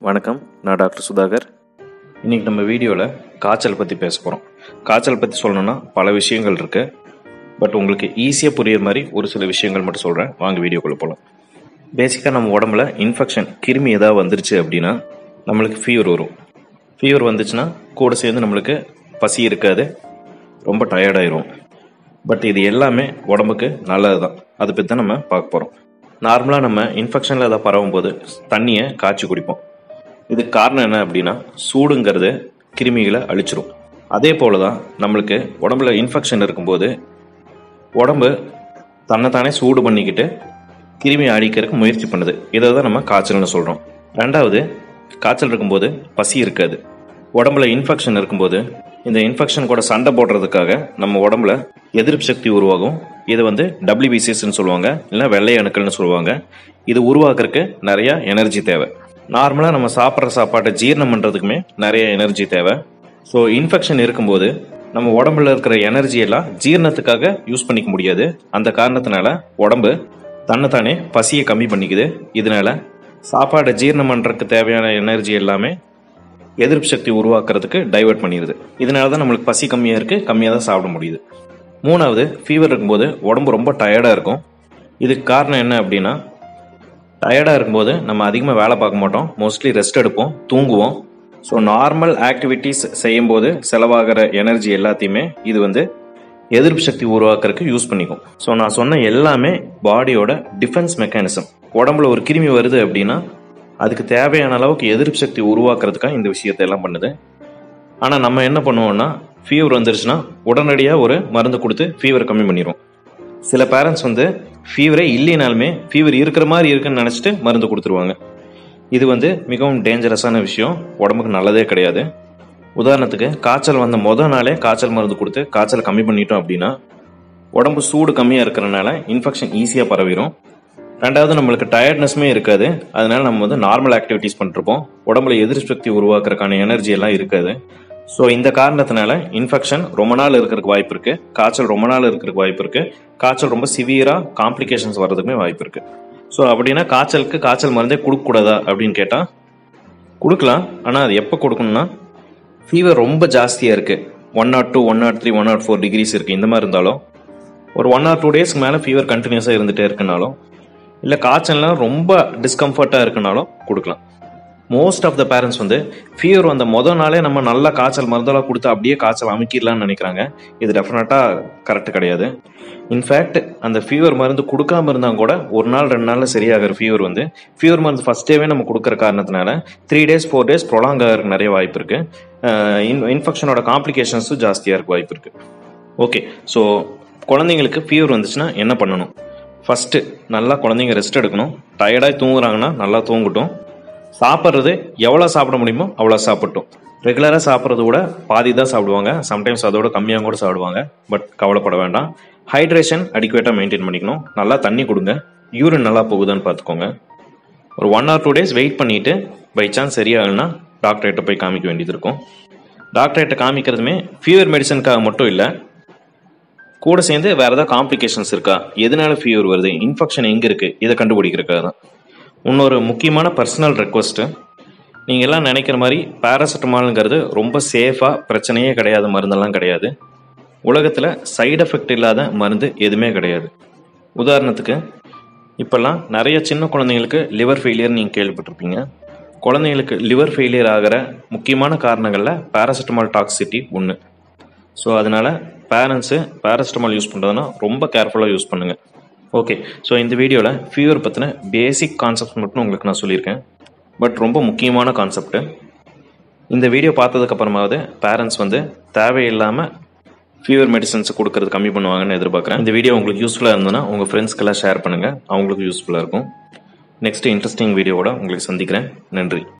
வணக்கம் நான் டாக்டர் சுதாகர் இன்றைக்கி நம்ம வீடியோவில் காய்ச்சல் பற்றி பேச போகிறோம் காய்ச்சல் பற்றி சொல்லணும்னா பல விஷயங்கள் இருக்குது பட் உங்களுக்கு ஈஸியாக புரியுற மாதிரி ஒரு சில விஷயங்கள் மட்டும் சொல்கிறேன் வாங்க வீடியோக்குள்ளே போகலாம் பேசிக்காக நம்ம உடம்புல இன்ஃபெக்ஷன் கிருமி ஏதாவது வந்துருச்சு அப்படின்னா நம்மளுக்கு ஃபீவர் வரும் ஃபீவர் வந்துச்சுன்னா கூட சேர்ந்து நம்மளுக்கு பசி இருக்காது ரொம்ப டயர்டாயிரும் பட் இது எல்லாமே உடம்புக்கு நல்லது தான் அதை பற்றி தான் நம்ம பார்க்க போகிறோம் நார்மலாக நம்ம இன்ஃபெக்ஷனில் ஏதாவது பரவும் போது தண்ணியை காய்ச்சி குடிப்போம் இதுக்கு காரணம் என்ன அப்படின்னா சூடுங்கிறது கிருமிகளை அழிச்சிரும் அதே போல தான் நம்மளுக்கு உடம்புல இன்ஃபெக்ஷன் இருக்கும்போது உடம்பு தன்னைத்தானே சூடு பண்ணிக்கிட்டு கிருமியை அழிக்கிறதுக்கு முயற்சி பண்ணுது இதை தான் நம்ம காய்ச்சல்னு சொல்கிறோம் ரெண்டாவது காய்ச்சல் இருக்கும்போது பசி இருக்காது உடம்புல இன்ஃபெக்ஷன் இருக்கும்போது இந்த இன்ஃபெக்ஷன் கூட சண்டை போடுறதுக்காக நம்ம உடம்புல எதிர்ப்பு சக்தி உருவாகும் இது வந்து டபிள்யூபிசிஸ்ன்னு சொல்லுவாங்க இல்லை வெள்ளை அணுக்கள்னு சொல்லுவாங்க இது உருவாக்குறதுக்கு நிறைய எனர்ஜி தேவை நார்மலாக நம்ம சாப்பிட்ற சாப்பாட்டை ஜீரணம் பண்ணுறதுக்குமே நிறைய எனர்ஜி தேவை ஸோ இன்ஃபெக்ஷன் இருக்கும்போது நம்ம உடம்புல இருக்கிற எனர்ஜி எல்லாம் ஜீரணத்துக்காக யூஸ் பண்ணிக்க முடியாது அந்த காரணத்தினால உடம்பு தன்னைத்தானே பசியை கம்மி பண்ணிக்குது இதனால சாப்பாடை ஜீரணம் பண்ணுறதுக்கு தேவையான எனர்ஜி எல்லாமே எதிர்ப்பு சக்தி உருவாக்குறதுக்கு டைவர்ட் பண்ணிடுது இதனால தான் நம்மளுக்கு பசி கம்மியாக இருக்குது கம்மியாக தான் சாப்பிட முடியுது மூணாவது ஃபீவர் இருக்கும்போது உடம்பு ரொம்ப டயர்டாக இருக்கும் இதுக்கு காரணம் என்ன அப்படின்னா டயர்டாக இருக்கும்போது நம்ம அதிகமாக வேலை பார்க்க மாட்டோம் மோஸ்ட்லி ரெஸ்ட் எடுப்போம் தூங்குவோம் ஸோ நார்மல் ஆக்டிவிட்டீஸ் செய்யும்போது செலவாகிற எனர்ஜி எல்லாத்தையுமே இது வந்து எதிர்ப்பு சக்தி உருவாக்குறதுக்கு யூஸ் பண்ணிக்கும் ஸோ நான் சொன்ன எல்லாமே பாடியோட டிஃபென்ஸ் மெக்கானிசம் உடம்புல ஒரு கிருமி வருது அப்படின்னா அதுக்கு தேவையான அளவுக்கு எதிர்ப்பு சக்தி உருவாக்குறதுக்காக இந்த விஷயத்தை எல்லாம் பண்ணுது ஆனால் நம்ம என்ன பண்ணுவோம்னா ஃபீவர் வந்துருச்சுன்னா உடனடியாக ஒரு மருந்து கொடுத்து ஃபீவரை கம்மி பண்ணிடுவோம் சில பேரண்ட்ஸ் வந்து ஃபீவரே இல்லைனாலுமே ஃபீவர் இருக்கிற மாதிரி இருக்குன்னு நினச்சிட்டு மருந்து கொடுத்துருவாங்க இது வந்து மிகவும் டேஞ்சரஸான விஷயம் உடம்புக்கு நல்லதே கிடையாது உதாரணத்துக்கு காய்ச்சல் வந்த முத நாளே காய்ச்சல் மருந்து கொடுத்து காய்ச்சல் கம்மி பண்ணிட்டோம் அப்படின்னா உடம்பு சூடு கம்மியாக இருக்கிறனால இன்ஃபெக்ஷன் ஈஸியாக பரவிடும் ரெண்டாவது நம்மளுக்கு டயர்ட்னஸ்மே இருக்காது அதனால நம்ம வந்து நார்மல் ஆக்டிவிட்டீஸ் பண்ணிருப்போம் உடம்புல எதிர்ப்பு சக்தி உருவாக்குறதுக்கான எனர்ஜி எல்லாம் இருக்காது ஸோ இந்த காரணத்தினால இன்ஃபெக்ஷன் ரொம்ப நாள் இருக்கிறதுக்கு வாய்ப்பு இருக்கு காய்ச்சல் ரொம்ப நாள் இருக்கிறதுக்கு வாய்ப்பு இருக்கு காய்ச்சல் ரொம்ப சிவியரா காம்ப்ளிகேஷன்ஸ் வர்றதுக்குமே வாய்ப்பு இருக்கு ஸோ அப்படின்னா காய்ச்சலுக்கு காய்ச்சல் மருந்தே கொடுக்கக்கூடாதா அப்படின்னு கேட்டால் கொடுக்கலாம் ஆனால் அது எப்போ கொடுக்கணும்னா ஃபீவர் ரொம்ப ஜாஸ்தியாக இருக்கு one nought two one nought three one nought four degrees இருக்கு இந்த மாதிரி இருந்தாலும் ஒரு ஒன் ஆர் டூ டேஸ்க்கு மேலே ஃபீவர் கண்டினியூஸாக இருந்துகிட்டே இருக்குனாலும் இல்லை காய்ச்சல்லாம் ரொம்ப டிஸ்கம்ஃபர்ட்டாக இருக்குனாலும் கொடுக்கலாம் மோஸ்ட் ஆஃப் த பேரண்ட்ஸ் வந்து ஃபீவர் வந்த மொதல் நாளே நம்ம நல்லா காய்ச்சல் மருந்தெல்லாம் கொடுத்து அப்படியே காய்ச்சல் அமைக்கிடலாம்னு நினைக்கிறாங்க இது டெஃபினட்டாக கரெக்ட் கிடையாது இன்ஃபேக்ட் அந்த ஃபீவர் மருந்து கொடுக்காம இருந்தால் கூட ஒரு நாள் ரெண்டு நாளில் சரியாகிற ஃபீவர் வந்து ஃபீவர் மருந்து ஃபர்ஸ்ட் டேவே நம்ம கொடுக்குற காரணத்தினால three days four days prolong ஆகிறதுக்கு நிறைய வாய்ப்பு இருக்கு இன்ஃபெக்ஷனோட காம்ப்ளிகேஷன்ஸும் ஜாஸ்தியாக இருக்க வாய்ப்பு இருக்கு ஓகே ஸோ குழந்தைங்களுக்கு ஃபீவர் வந்துச்சுன்னா என்ன பண்ணணும் ஃபஸ்ட்டு நல்லா குழந்தைங்க ரெஸ்ட் எடுக்கணும் டயர்டாக தூங்குறாங்கன்னா நல்லா தூங்கட்டும் சாப்பிட்றது எவ்வளோ சாப்பிட முடியுமோ அவ்வளோ சாப்பிட்டோம் ரெகுலராக சாப்பிட்றத விட பாதி தான் சாப்பிடுவாங்க சம்டைம்ஸ் அதோட கம்மியாக கூட சாப்பிடுவாங்க பட் கவலைப்பட வேண்டாம் ஹைட்ரேஷன் அடிக்குவேட்டாக மெயின்டைன் பண்ணிக்கணும் நல்லா தண்ணி கொடுங்க யூரின் நல்லா போகுதான்னு பார்த்துக்கோங்க ஒரு one or two days wait பண்ணிவிட்டு பை சான்ஸ் சரியாகலைன்னா டாக்டர்கிட்ட போய் காமிக்க வேண்டியது இருக்கும் டாக்டர்கிட்ட காமிக்கிறதுமே ஃபீவர் மெடிசனுக்காக மட்டும் இல்லை கூட சேர்ந்து வேற ஏதாவது காம்ப்ளிகேஷன்ஸ் இருக்கா எதனால ஃபீவர் வருது இன்ஃபெக்ஷன் எங்கே இருக்குது இதை கண்டுபிடிக்கிறதுக்காக தான் இன்னொரு முக்கியமான பர்சனல் ரெக்வஸ்ட்டு நீங்கள் எல்லாம் நினைக்கிற மாதிரி பேராசிட்டமால்ங்கிறது ரொம்ப சேஃபாக பிரச்சனையே கிடையாது மருந்தெல்லாம் கிடையாது உலகத்தில் சைடு எஃபெக்ட் இல்லாத மருந்து எதுவுமே கிடையாது உதாரணத்துக்கு இப்போல்லாம் நிறைய சின்ன குழந்தைங்களுக்கு லிவர் ஃபெயிலியர் நீங்கள் கேள்விப்பட்டிருப்பீங்க குழந்தைங்களுக்கு லிவர் ஃபெயிலியர் ஆகிற முக்கியமான காரணங்களில் பேராசிட்டமால் டாக்ஸிட்டி ஒன்று ஸோ அதனால் பேரண்ட்ஸு பேராசிட்டமால் யூஸ் பண்ணுறதுனா ரொம்ப கேர்ஃபுல்லாக யூஸ் பண்ணுங்கள் ஓகே ஸோ இந்த வீடியோவில் ஃபீவர் பற்றின பேசிக் கான்செப்ட் மட்டும் உங்களுக்கு நான் சொல்லியிருக்கேன் பட் ரொம்ப முக்கியமான கான்செப்ட்டு இந்த வீடியோ பார்த்ததுக்கப்புறமாவது பேரண்ட்ஸ் வந்து தேவையில்லாமல் ஃபீவர் மெடிசன்ஸ் கொடுக்கறது கம்மி பண்ணுவாங்கன்னு எதிர்பார்க்குறேன் இந்த வீடியோ உங்களுக்கு யூஸ்ஃபுல்லாக இருந்ததுன்னா உங்கள் ஃப்ரெண்ட்ஸ்க்கெல்லாம் ஷேர் பண்ணுங்கள் அவங்களுக்கு யூஸ்ஃபுல்லாக இருக்கும் நெக்ஸ்ட் இன்ட்ரெஸ்டிங் வீடியோவோட உங்களுக்கு சந்திக்கிறேன் நன்றி